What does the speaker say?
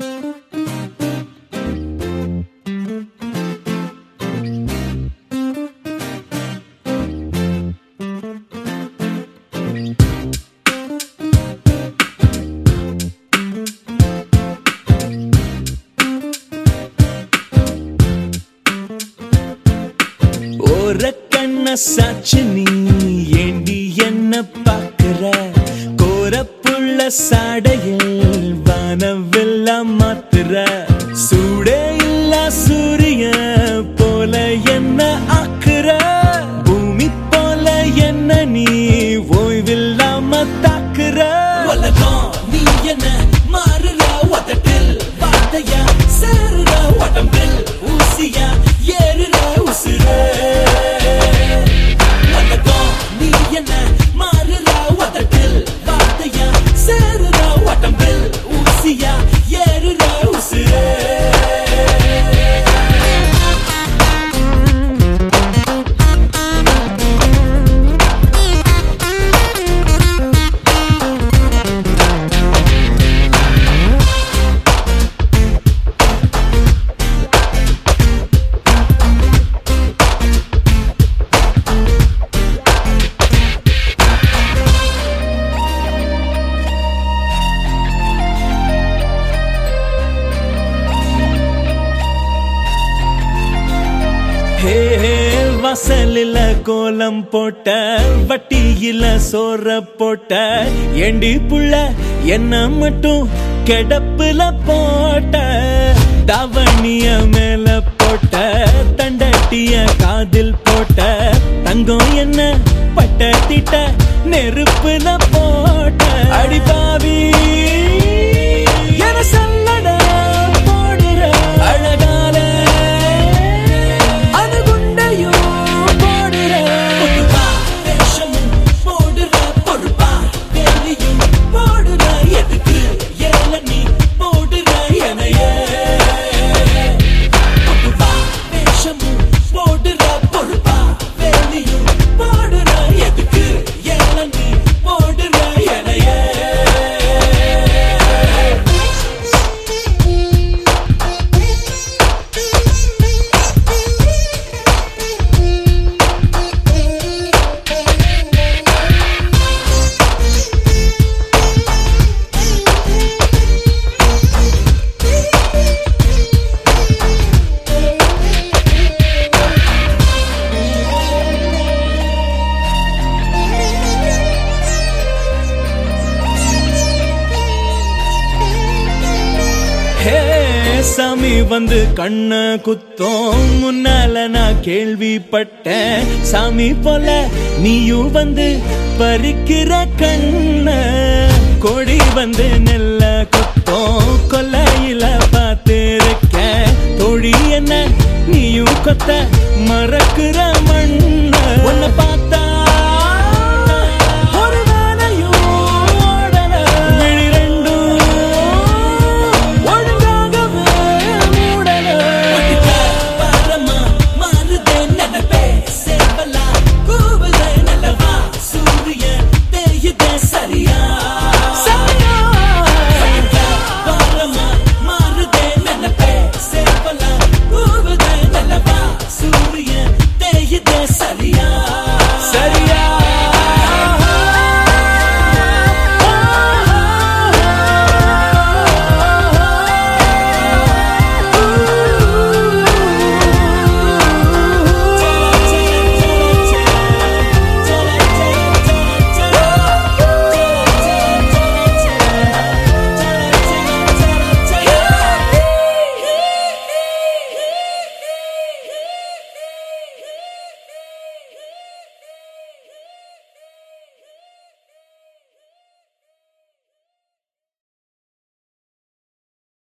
ஓர கண்ண சாட்சி நீ ஏண்டி என்ன பாக்குற கோரப்புள்ள சாடையில் வானவெல்லாம் மாத்துற சூடே இல்ல சூரிய போல என்ன ஆக்குற பூமி போல என்ன நீ ஓய்வில்லாம தாக்குற உலகம் நீ என்ன மாறுற உதட்டில் வார்த்தையா சேருற உடம்பில் ஊசியா ஏறுற உசுர உலகம் நீ என்ன மாறுற உதட்டில் வார்த்தையா சேருற உடம்பில் ஊசியா ஏறுற உசுர ஹே ஹே வாசலில கோலம் போட்ட வட்டியில சோற போட்ட ஏண்டி புள்ள என்ன மட்டும் கிடப்புல போட்ட தாவணிய மேல போட்ட தண்டட்டிய காதில் போட்ட தங்கம் என்ன பட்ட திட்ட நெருப்புல போட்ட அடிபாவி என சல்லட போடுற அழகால அணுகுண்டையும் போடுற பொதுவா வேஷமும் போடுற பொறுப்பா வேலையும் போடுற எதுக்கு ஏல நீ போடுற எனைய பொதுவா வேஷமும் போடுற பொறுப்பா வேலையும் போடுற எதுக்கு ஏல நீ போடுற எனைய ஹே சாமி வந்து கண்ண குத்தோம் முன்னால நான் கேள்விப்பட்டேன் சாமி போல நீயும் வந்து பறிக்கிற கண்ண கொடி வந்து நெல்ல